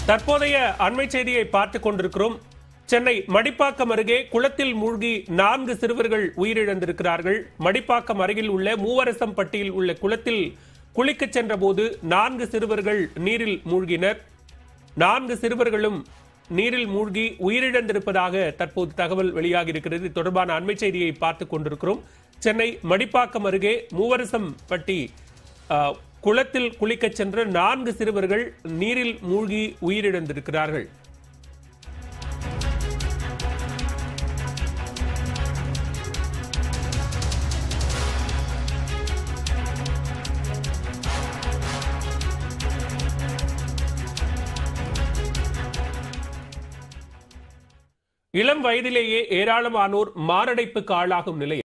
தற்போதைய அண்மை செய்தியை பார்த்துக் கொண்டிருக்கிறோம் சென்னை மடிப்பாக்கம் அருகே குளத்தில் மூழ்கி நான்கு சிறுவர்கள் உயிரிழந்திருக்கிறார்கள் மடிப்பாக்கம் அருகில் உள்ள மூவரசம்பட்டியில் உள்ள குளத்தில் குளிக்கச் சென்றபோது நான்கு சிறுவர்கள் நீரில் மூழ்கினர் நான்கு சிறுவர்களும் நீரில் மூழ்கி உயிரிழந்திருப்பதாக தற்போது தகவல் வெளியாகி இருக்கிறது இது தொடர்பான அண்மை செய்தியை பார்த்துக் கொண்டிருக்கிறோம் சென்னை மடிப்பாக்கம் அருகே மூவரசம்பட்டி அஹ், குளத்தில் குளிக்கச் சென்ற நான்கு சிறுவர்கள் நீரில் மூழ்கி உயிரிழந்திருக்கிறார்கள் இளம் வயதிலேயே ஏராளமானோர் மாரடைப்புக்கு ஆளாகும் நிலை